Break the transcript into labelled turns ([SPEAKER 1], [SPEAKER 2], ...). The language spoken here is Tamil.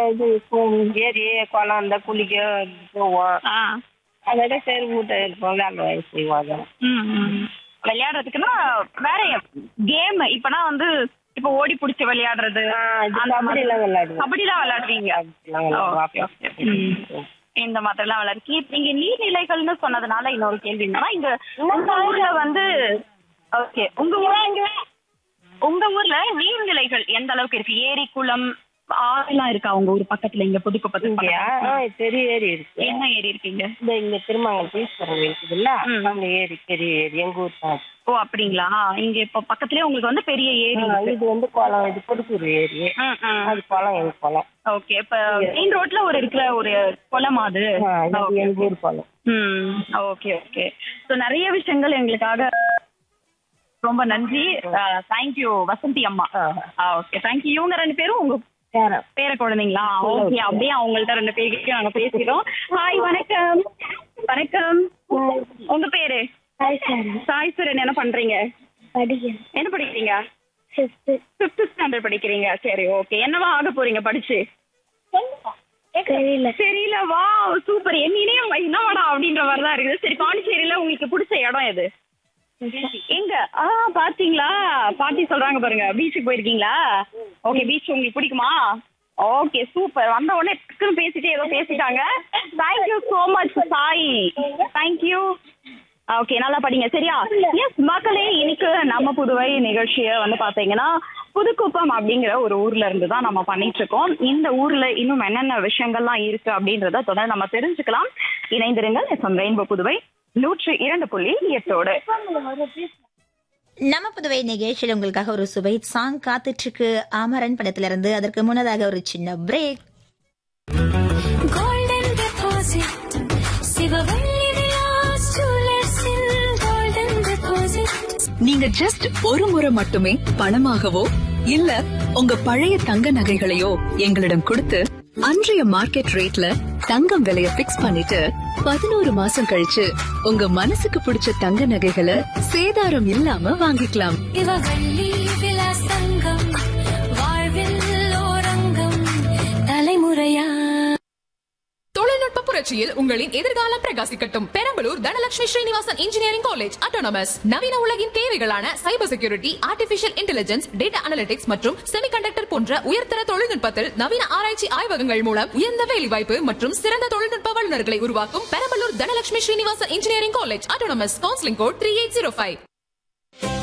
[SPEAKER 1] இது கு- ஏரி குளம் அந்த குளிக்க போவோம்
[SPEAKER 2] ஆ
[SPEAKER 1] அதோட சரி வீட்டை இருப்போம் வேலை செய்வோம் அதான்
[SPEAKER 2] ம், ம். விளையாடுறதுக்குன்னா வேற கேம் இப்பனா வந்து இப்ப ஓடி புடிச்சு விளையாடுறது
[SPEAKER 1] ஆ, இது
[SPEAKER 2] அந்த மாதிரி
[SPEAKER 1] கபடிலாம் விளையாடுவோம்.
[SPEAKER 2] கபடிலாம் விளையாடுவீங்க
[SPEAKER 1] கபடிலாம் விளையாடுவோம்.
[SPEAKER 2] Okay, okay. ம். இந்த மாதிரிலாம் விளையாடுறீங்க நீங்க நீர்நிலைகள்னு சொன்னதுனால இன்னொரு கேள்வி என்னன்னா இங்க உங்க ஊர்ல வந்து ஓகே உங்க ஊர்ல உங்க ஊர்ல நீர்நிலைகள் எந்த அளவுக்கு இருக்கு ஏரி குளம் ஆறுலாம் இருக்கா உங்க ஊர் பக்கத்துல இங்க புதுக்கோப்பத்து
[SPEAKER 1] இங்கயா? ஆ, பெரிய ஏரி இருக்கு
[SPEAKER 2] என்ன ஏரி இருக்கீங்க
[SPEAKER 1] இந்த இங்க திருமங்கலம் ஈஸ்வரன் இருக்குதுல்ல
[SPEAKER 2] ம்.
[SPEAKER 1] அந்த ஏரி பெரிய ஏரி எங்க ஊர் தான் அது.
[SPEAKER 2] ஓ அப்படிங்களா இங்க இப்ப பக்கத்துலயே உங்களுக்கு வந்து பெரிய ஏரி
[SPEAKER 1] ஆ, இது வந்து குளம் இது கொடுக்கூர் ஏரி அது குளம் எங்க குளம்
[SPEAKER 2] ஓகே இப்ப மெயின் ரோட்ல ஒரு இருக்கிற ஒரு குளம் அது
[SPEAKER 1] ஆ, இது
[SPEAKER 2] Okay.
[SPEAKER 1] எங்க ஊர் குளம்
[SPEAKER 2] ம் ஓகே ஓகே ஸோ நிறைய விஷயங்கள் எங்களுக்காக ரொம்ப நன்றி தேங்க்யூ வசந்தி அம்மா ஓகே தேங்க்யூ இவங்க ரெண்டு பேரும் உங்க
[SPEAKER 1] சேரம்
[SPEAKER 2] பேர குழந்தைங்களா ஓகே அப்படியே அவங்கள்ட்ட ரெண்டு பேர்கிட்ட நாங்க பேசிக்கிறோம் ஹாய் வணக்கம் வணக்கம் உங்க பேரு சாய் சுரன் என்ன பண்றீங்க
[SPEAKER 3] படிக்கிறேன்
[SPEAKER 2] என்ன படிக்கிறீங்க
[SPEAKER 3] ஃபிஃப்த்து
[SPEAKER 2] ஃபிஃப்த் ஸ்டாண்டர்ட் படிக்கிறீங்க சரி ஓகே என்னவா ஆக போறீங்க படிச்சு
[SPEAKER 3] தெரியல
[SPEAKER 2] தெரியல வா சூப்பர் என்னையே என்னவாடா அப்படின்ற மாதிரி தான் இருக்குது சரி பாண்டிச்சேரியில உங்களுக்கு பிடிச்ச இடம் எது எங்க ஆ பாத்தீங்களா பாட்டி சொல்றாங்க பாருங்க பீச்சுக்கு போயிருக்கீங்களா ஓகே பீச் உங்களுக்கு பிடிக்குமா ஓகே சூப்பர் வந்த உடனே டக்குன்னு பேசிட்டு ஏதோ பேசிட்டாங்க thank you so much Sai thank you okay நல்லா படிங்க சரியா எஸ் மக்களே இன்னைக்கு நம்ம புதுவை நிகழ்ச்சியை வந்து பாத்தீங்கன்னா புதுக்குப்பம் அப்படிங்கிற ஒரு ஊர்ல இருந்து தான் நம்ம பண்ணிட்டு இருக்கோம் இந்த ஊர்ல இன்னும் என்னென்ன விஷயங்கள்லாம் இருக்கு அப்படின்றத தொடர்ந்து நம்ம தெரிஞ்சுக்கலாம் இணைந்திருங்கள் எஸ் ரெயின்போ புதுவை நூற்றி இரண்டு புள்ளி எட்டோடு
[SPEAKER 4] நம்ம புதுவை நிகழ்ச்சியில் உங்களுக்காக ஒரு சுவை சாங் காத்துட்டு இருக்கு அமரன் படத்துல இருந்து அதற்கு முன்னதாக ஒரு சின்ன break
[SPEAKER 5] golden deposit Sivavalli Vilas ஜுவல்லர்ஸில் கோல்டன் டெபாசிட்
[SPEAKER 6] நீங்க ஜஸ்ட் ஒரு முறை மட்டுமே பணமாகவோ இல்ல உங்க பழைய தங்க நகைகளையோ எங்களிடம் கொடுத்து அன்றைய மார்க்கெட் ரேட்ல தங்கம் விலைய பிக்ஸ் பண்ணிட்டு பதினோரு மாசம் கழிச்சு உங்க மனசுக்கு பிடிச்ச தங்க நகைகளை சேதாரம் இல்லாம வாங்கிக்கலாம்
[SPEAKER 5] சிவவள்ளி விலாஸ் தங்கம் வாழ்வில் ஓரங்கம் தலைமுறையா
[SPEAKER 7] தொழில்நுட்ப புரட்சியில் உங்களின் எதிர்காலம் பிரகாசிக்கட்டும் Perambalur Dhanalakshmi Srinivasan engineering college autonomous நவீன உலகின் தேவைகளான cyber security artificial intelligence data analytics மற்றும் செமிகண்டக்டர் போன்ற உயர்தர தொழில்நுட்பத்தில் நவீன ஆராய்ச்சி ஆய்வகங்கள் மூலம் உயர்ந்த வேலைவாய்ப்பு மற்றும் சிறந்த தொழில்நுட்ப வல்லுநர்களை உருவாக்கும் Perambalur Dhanalakshmi Srinivasan engineering college autonomous counselling code three eight zero five